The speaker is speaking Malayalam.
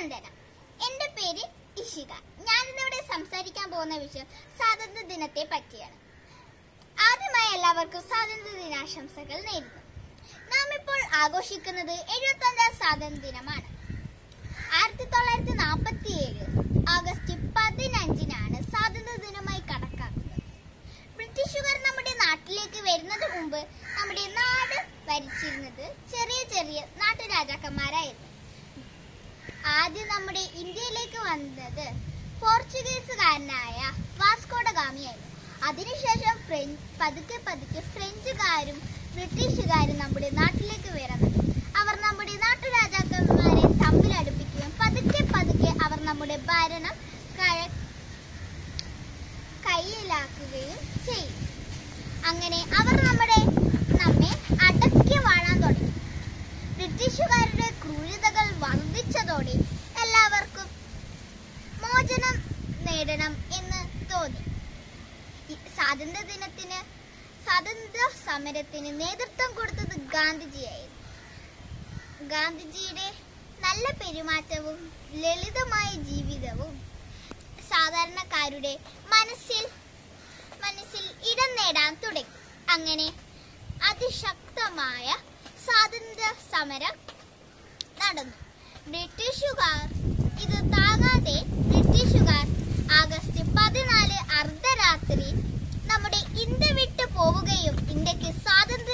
വന്ദനം എന്റെ പേര് ഇഷിക ഞാനിന്നിവിടെ സംസാരിക്കാൻ പോകുന്ന വിഷയം സ്വാതന്ത്ര്യ ദിനത്തെ പറ്റിയാണ് ആദ്യമായി എല്ലാവർക്കും സ്വാതന്ത്ര്യ ദിനാശംസകൾ നേരുന്നു നാം ഇപ്പോൾ ആഘോഷിക്കുന്നത് എഴുപത്തി അഞ്ചാം സ്വാതന്ത്ര്യ ദിനമാണ് ആയിരത്തി തൊള്ളായിരത്തി നാൽപ്പത്തി ഏഴ് ആഗസ്റ്റ് പതിനഞ്ചിനാണ് സ്വാതന്ത്ര്യ ദിനമായി കണക്കാക്കുന്നത് ബ്രിട്ടീഷുകാർ നമ്മുടെ നാട്ടിലേക്ക് വരുന്നത് മുമ്പ് നമ്മുടെ നാട് ഭരിച്ചിരുന്നത് ചെറിയ ചെറിയ നാട്ടുരാജാക്കന്മാരായിരുന്നു ആദ്യം നമ്മുടെ ഇന്ത്യയിലേക്ക് വന്നത് പോർച്ചുഗീസുകാരനായ വാസ്കോഡ ഗാമിയായിരുന്നു അതിനുശേഷം ഫ്രഞ്ച് പതുക്കെ പതുക്കെ ഫ്രഞ്ചുകാരും ബ്രിട്ടീഷുകാരും നമ്മുടെ നാട്ടിലേക്ക് വരുന്നത് അവർ നമ്മുടെ നാട്ടുരാജാക്കന്മാരെ തമ്മിലടുപ്പിക്കുകയും പതുക്കെ പതുക്കെ അവർ നമ്മുടെ ഭരണം കഴ- കയ്യിലാക്കുകയും ചെയ്യും അങ്ങനെ അവർ നമ്മുടെ നമ്മെ അടക്കി വാഴാൻ തുടങ്ങി ബ്രിട്ടീഷുകാരുടെ ക്രൂരതകൾ വർദ്ധിച്ചതോടെ എല്ലാവർക്കും മോചനം നേടണം എന്ന് തോന്നി ഈ സ്വാതന്ത്ര്യ ദിനത്തിന് സ്വാതന്ത്ര്യ സമരത്തിന് നേതൃത്വം കൊടുത്തത് ഗാന്ധിജിയായിരുന്നു ഗാന്ധിജിയുടെ നല്ല പെരുമാറ്റവും ലളിതമായ ജീവിതവും സാധാരണക്കാരുടെ മനസ്സിൽ മനസ്സിൽ ഇടം നേടാൻ തുടങ്ങി അങ്ങനെ അതിശക്തമായ സ്വാതന്ത്ര്യ സമരം നടന്നു ബ്രിട്ടീഷുകാർ ഇത് താങ്ങാതെ ബ്രിട്ടീഷുകാർ ആഗസ്റ്റ് പതിനാല് അർദ്ധരാത്രി നമ്മുടെ ഇന്ത്യ വിട്ടു പോവുകയും ഇന്ത്യക്ക് സ്വാതന്ത്ര്യം